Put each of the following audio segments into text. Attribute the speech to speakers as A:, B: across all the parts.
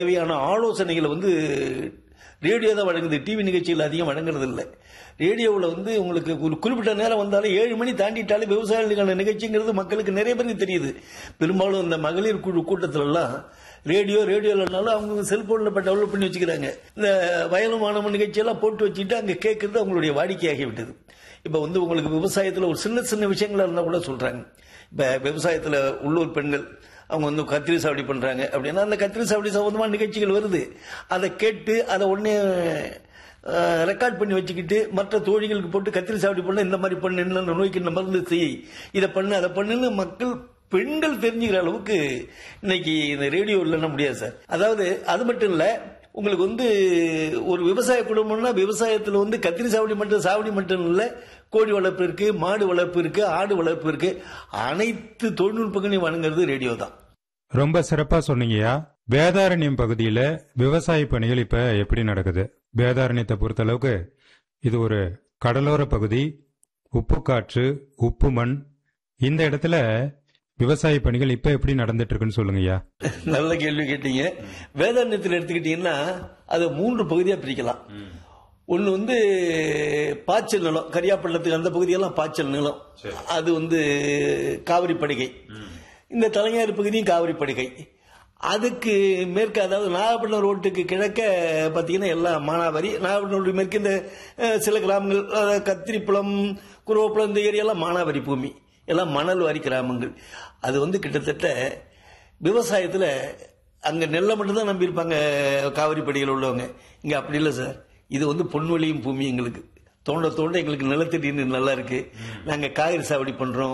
A: தேவையான ஆலோசனைகளை வந்து ரேடியோ தான் வழங்குது டிவி நிகழ்ச்சிகள் அதிகம் வழங்குறது இல்லை ரேடியோவில் வந்து உங்களுக்கு ஒரு குறிப்பிட்ட நேரம் வந்தாலும் ஏழு மணி தாண்டிட்டாலே விவசாயிகளுக்கான நிகழ்ச்சிங்கிறது மக்களுக்கு நிறைய பேருக்கு தெரியுது பெரும்பாலும் இந்த மகளிர் குழு கூட்டத்திலலாம் ரேடியோ ரேடியோ இல்லைனாலும் அவங்க செல்போனில் இப்போ டெவலப் பண்ணி வச்சுக்கிறாங்க இந்த வயலும் மாணவன் நிகழ்ச்சியெல்லாம் போட்டு வச்சுட்டு அங்கே கேட்கறது அவங்களுடைய வாடிக்கையாகி விட்டது இப்போ வந்து உங்களுக்கு விவசாயத்தில் ஒரு சின்ன சின்ன விஷயங்களா இருந்தால் கூட சொல்கிறாங்க இப்போ விவசாயத்தில் உள்ளூர் பெண்கள் அவங்க வந்து கத்திரி சாவடி பண்றாங்க அப்படின்னா அந்த கத்திரி சாவடி சம்பந்தமான நிகழ்ச்சிகள் வருது அதை கேட்டு அதை உடனே ரெக்கார்ட் பண்ணி வச்சுக்கிட்டு மற்ற தோழிகளுக்கு போட்டு கத்திரி சாவடி பண்ண இந்த மாதிரி பண்ணு இந்த நோய்க்கு இந்த மருந்து செய் இதை பண்ணு அதை பண்ணுன்னு மக்கள் பெண்கள் தெரிஞ்சுக்கிற அளவுக்கு இன்னைக்கு இந்த ரேடியோ இல்லைன்னா முடியாது சார் அதாவது அது மட்டும் இல்ல உங்களுக்கு வந்து ஒரு விவசாய குடும்பம்னா விவசாயத்தில் வந்து கத்திரி சாவடி மட்டும் சாவடி மட்டும் இல்ல கோழி வளர்ப்பு இருக்கு மாடு வளர்ப்பு இருக்கு ஆடு வளர்ப்பு இருக்கு அனைத்து தொழில்நுட்பங்களையும் வழங்குறது ரேடியோ தான்
B: ரொம்ப சிறப்பா சொன்னீங்கயா வேதாரண்யம் பகுதியில விவசாய பணிகள் இப்ப எப்படி நடக்குது வேதாரண்யத்தை பொறுத்தளவுக்கு இது ஒரு கடலோர பகுதி உப்பு காற்று உப்பு மண் இந்த இடத்துல விவசாய பணிகள் இப்ப எப்படி நடந்துட்டு இருக்குன்னு சொல்லுங்கய்யா
A: நல்ல கேள்வி கேட்டீங்க வேதாரண்யத்தில் எடுத்துக்கிட்டீங்கன்னா அதை மூன்று பகுதியா பிரிக்கலாம் ஒன்னு வந்து பாய்ச்சல் நிலம் கரியாப்பள்ளத்துக்கு அந்த பகுதியெல்லாம் பாய்ச்சல் நிலம் அது வந்து காவிரி படுகை இந்த தலைஞர் பகுதியும் காவிரி படுகை அதுக்கு மேற்கு அதாவது நாகப்பட்டினம் ரோட்டுக்கு கிழக்க பார்த்தீங்கன்னா எல்லாம் மானாவாரி நாகப்பட்டினம் ரோட்டு மேற்கு இந்த அஹ், சில கிராமங்கள் அதாவது கத்திரிப்புலம் குருவப்புலம் இந்த ஏரியாலாம் மானாவாரி பூமி எல்லாம் மணல் வாரி கிராமங்கள் அது வந்து கிட்டத்தட்ட விவசாயத்தில் அங்கே நெல்லை மட்டும்தான் நம்பியிருப்பாங்க காவிரி படிகள் உள்ளவங்க இங்கே அப்படி இல்லை சார் இது வந்து பொன்வெளியும் பூமி எங்களுக்கு தோண்ட தோண்ட எங்களுக்கு நிலத்தடி நீர் நல்லா இருக்கு நாங்கள் காய்கறி சாவடி பண்ணுறோம்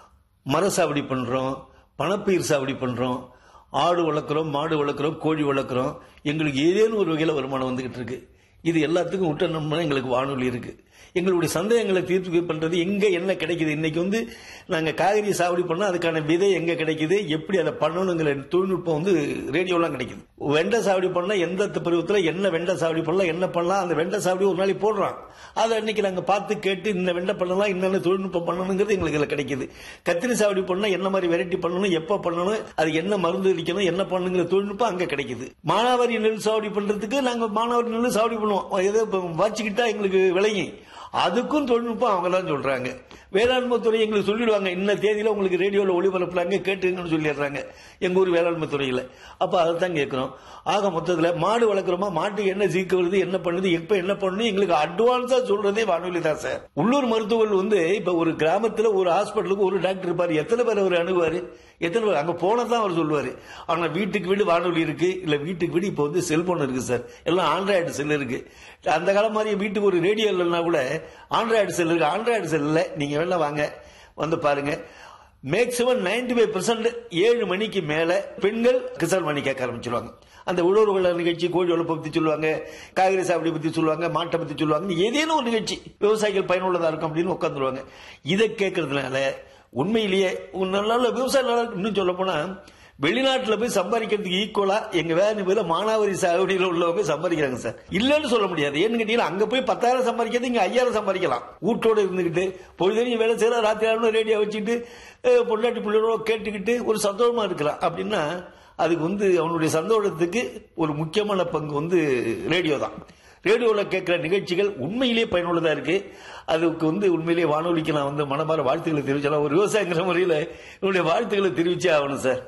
A: மர சாவடி பண்ணுறோம் பணப்பயிர் சாவடி பண்ணுறோம் ஆடு வளர்க்குறோம் மாடு வளர்க்குறோம் கோழி வளர்க்குறோம் எங்களுக்கு ஏதேனும் ஒரு வகையில் வருமானம் வந்துகிட்டு இருக்கு இது எல்லாத்துக்கும் விட்ட நம்பினா எங்களுக்கு வானொலி இருக்கு எங்களுடைய சந்தேகங்களை தீர்த்து பண்றது எங்க என்ன கிடைக்குது இன்னைக்கு வந்து நாங்க காய்கறி சாவடி பண்ணா அதுக்கான விதை எங்க கிடைக்குது எப்படி அதை பண்ணணுங்கிற தொழில்நுட்பம் வந்து ரேடியோலாம் கிடைக்குது வெண்டை சாவடி பண்ணா எந்த பருவத்துல என்ன வெண்டை சாவடி பண்ணலாம் என்ன பண்ணலாம் அந்த வெண்டை சாவடி ஒரு நாளைக்கு போடுறான் அதை அன்னைக்கு நாங்க பார்த்து கேட்டு இந்த வெண்டை பண்ணலாம் இன்னென்ன தொழில்நுட்பம் பண்ணணுங்கிறது எங்களுக்கு இதுல கிடைக்குது கத்திரி சாவடி பண்ணா என்ன மாதிரி வெரைட்டி பண்ணணும் எப்ப பண்ணணும் அது என்ன மருந்து அடிக்கணும் என்ன பண்ணுங்கிற தொழில்நுட்பம் அங்க கிடைக்குது மானாவாரி நெல் சாவடி பண்றதுக்கு நாங்க மானாவாரி நெல் சாவடி பண்ணுவோம் ஏதோ இப்ப வச்சுக்கிட்டா எங்களுக்கு விளையும் அதுக்கும் தொழில்நுட்பம் அவங்க தான் சொல்றாங்க வேளாண்மை துறை எங்களுக்கு சொல்லிடுவாங்க இன்ன தேதியில உங்களுக்கு ரேடியோல ஒளிபரப்புறாங்க கேட்டுங்கன்னு சொல்லிடுறாங்க எங்க ஊர் வேளாண்மை துறையில அப்ப அதை தான் கேட்கிறோம் ஆக மொத்தத்துல மாடு வளர்க்குறோமா மாட்டுக்கு என்ன சீக்கு வருது என்ன பண்ணுது எப்ப என்ன பண்ணணும் எங்களுக்கு அட்வான்ஸா சொல்றதே வானொலி தான் சார் உள்ளூர் மருத்துவர்கள் வந்து இப்ப ஒரு கிராமத்துல ஒரு ஹாஸ்பிட்டலுக்கு ஒரு டாக்டர் இருப்பாரு எத்தனை பேர் அவர் அணுகுவாரு எத்தனை பேர் அங்க போனதான் அவர் சொல்லுவாரு ஆனா வீட்டுக்கு வீடு வானொலி இருக்கு இல்ல வீட்டுக்கு வீடு இப்ப வந்து செல்போன் இருக்கு சார் எல்லாம் ஆண்ட்ராய்டு செல் இருக்கு அந்த காலம் மாதிரி வீட்டுக்கு ஒரு ரேடியோ இல்லைன்னா கூட ஆண்ட்ராய்டு செல் இருக்கு ஆண்ட்ராய்டு செல்ல நீங்க வேணா வாங்க வந்து பாருங்க மேக்சிமம் நைன்டி ஃபைவ் பர்சன்ட் ஏழு மணிக்கு மேல பெண்கள் கிசான் மணி கேட்க ஆரம்பிச்சிருவாங்க அந்த உழவுகள் நிகழ்ச்சி கோழி வளர்ப்பை பத்தி சொல்லுவாங்க காய்கறி சாப்பிடி பத்தி சொல்லுவாங்க மாட்டை பத்தி சொல்லுவாங்க ஏதேனும் ஒரு நிகழ்ச்சி விவசாயிகள் பயனுள்ளதா இருக்கும் அப்படின்னு உட்காந்துருவாங்க இதை கேட்கறதுனால உண்மையிலேயே ஒரு நல்ல நல்ல விவசாயம் நல்லா இருக்கு. இன்னும் சொல்ல போனா வெளிநாட்டுல போய் சம்பாதிக்கிறதுக்கு ஈக்குவலா எங்க வேலை பேர்ல மானாவாரி சாகுடியில உள்ளவங்க சம்பாதிக்கிறாங்க சார் இல்லன்னு சொல்ல முடியாது ஏன்னு கேட்டீங்கன்னா அங்க போய் பத்தாயிரம் சம்பாதிக்கிறது இங்க ஐயாயிரம் சம்பாதிக்கலாம் வீட்டோட இருந்துகிட்டு பொழுதனையும் வேலை செய்யற ராத்திரி ஆகணும் ரேடியோ வச்சுட்டு அஹ், பொண்டாட்டி பிள்ளைகளோட கேட்டுக்கிட்டு ஒரு சந்தோஷமா இருக்கிறான் அப்படின்னா அதுக்கு வந்து அவனுடைய சந்தோஷத்துக்கு ஒரு முக்கியமான பங்கு வந்து ரேடியோ தான் ரேடியோவில் கேட்குற நிகழ்ச்சிகள் உண்மையிலேயே பயனுள்ளதாக இருக்கு அதுக்கு வந்து உண்மையிலேயே வானொலிக்கு நான் வந்து மனமார வாழ்த்துக்களை தெரிவிச்சலாம் ஒரு விவசாயிங்கிற முறையில் என்னுடைய வாழ்த்துக்களை தெரிவிச்சே ஆகணும் சார்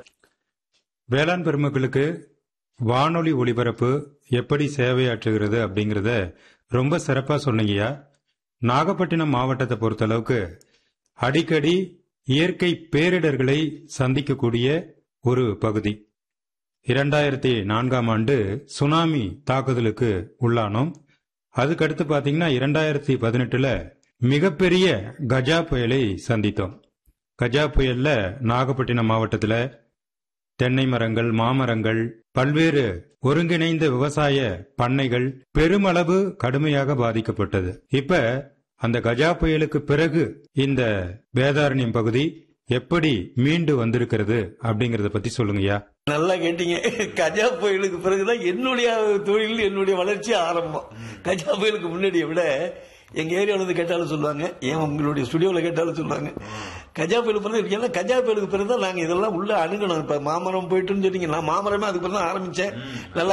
B: வேளாண் பெருமக்களுக்கு வானொலி ஒலிபரப்பு எப்படி சேவையாற்றுகிறது அப்படிங்கறத ரொம்ப சிறப்பா சொன்னீங்கய்யா நாகப்பட்டினம் மாவட்டத்தை பொறுத்தளவுக்கு அடிக்கடி இயற்கை பேரிடர்களை சந்திக்கக்கூடிய ஒரு பகுதி இரண்டாயிரத்தி நான்காம் ஆண்டு சுனாமி தாக்குதலுக்கு உள்ளானோம் அதுக்கடுத்து பாத்தீங்கன்னா இரண்டாயிரத்தி பதினெட்டுல மிகப்பெரிய கஜா புயலை சந்தித்தோம் கஜா புயல்ல நாகப்பட்டினம் மாவட்டத்துல தென்னை மரங்கள் மாமரங்கள் பல்வேறு ஒருங்கிணைந்த விவசாய பண்ணைகள் பெருமளவு கடுமையாக பாதிக்கப்பட்டது இப்ப அந்த கஜா புயலுக்கு பிறகு இந்த வேதாரண்யம் பகுதி எப்படி மீண்டு வந்திருக்கிறது அப்படிங்கறத பத்தி சொல்லுங்கய்யா
A: நல்லா கேட்டீங்க கஜா புயலுக்கு பிறகுதான் என்னுடைய தொழில் என்னுடைய வளர்ச்சி ஆரம்பம் கஜா புயலுக்கு முன்னாடியை விட எங்க ஏரியாவில் இருந்து கேட்டாலும் சொல்லுவாங்க ஏன் உங்களுடைய ஸ்டுடியோவில் கேட்டாலும் சொல்லுவாங்க கஜா புயலுக்கு பிறகு இருக்கீங்கன்னா கஜா புயலுக்கு பிறகு தான் நாங்க இதெல்லாம் உள்ள அணுகணும் இப்ப மாமரம் போயிட்டுன்னு சொன்னீங்க நான் மாமரமே அதுக்கு பிறகு தான் ஆரம்பிச்சேன் நல்லா